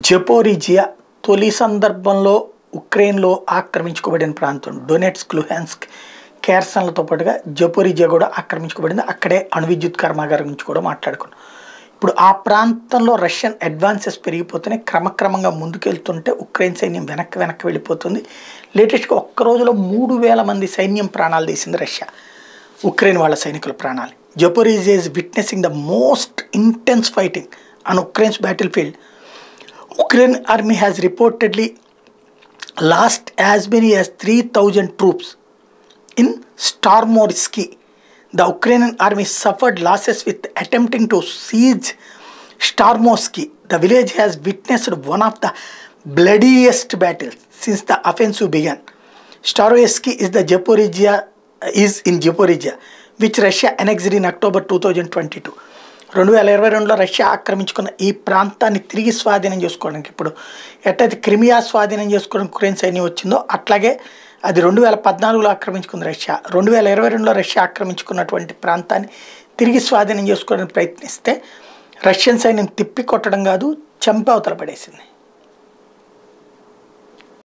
Zaporizhzhia తొలి సందర్భంలో ఉక్రెయిన్లో ఆక్రమించుకోబడిన ప్రాంతం డొనెట్స్క్ లుహాన్స్క్ కేర్సన్లతో పాటుగా జపోరిజియా కూడా ఆక్రమించుకోబడింది అక్కడే అణు విద్యుత్ కర్మాగారం గురించి కూడా మాట్లాడుకున్నాం ఇప్పుడు ఆ ప్రాంతంలో రష్యన్ అడ్వాన్సెస్ పెరిగిపోతూనే క్రమక్రమంగా ముందుకెళ్తుంటే ఉక్రెయిన్ సైన్యం వెనక్కి వెనక్కి వెళ్ళిపోతుంది లేటెస్ట్గా ఒక్క రోజులో మూడు వేల మంది సైన్యం ప్రాణాలు తీసింది రష్యా ఉక్రెయిన్ వాళ్ళ సైనికుల ప్రాణాలు Zaporizhzhia is witnessing the most intense fighting on Ukraine's battlefield Ukraine army has reportedly lost as many as 3,000 troops in Starmorsky. The Ukrainian army suffered losses with attempting to siege Starmorsky. The village has witnessed one of the bloodiest battles since the offensive began. Staroyesky is the Zaporizhia is in Zaporizhia, which Russia annexed in October 2022. రెండు వేల ఇరవై రెండులో Russia ఆక్రమించుకున్న ఈ ప్రాంతాన్ని తిరిగి స్వాధీనం చేసుకోవడానికి ఇప్పుడు ఎట్టయితే క్రిమియా స్వాధీనం చేసుకోవడానికి ఉక్రెయిన్ సైన్యం వచ్చిందో అట్లాగే అది రెండు వేల పద్నాలుగులో ఆక్రమించుకుంది రష్యా రెండు వేల ఇరవై రెండులో రష్యా ఆక్రమించుకున్నటువంటి ప్రాంతాన్ని తిరిగి స్వాధీనం చేసుకోవడానికి ప్రయత్నిస్తే రష్యన్ సైన్యం తిప్పి కొట్టడం కాదు చంపి అవతల పడేసింది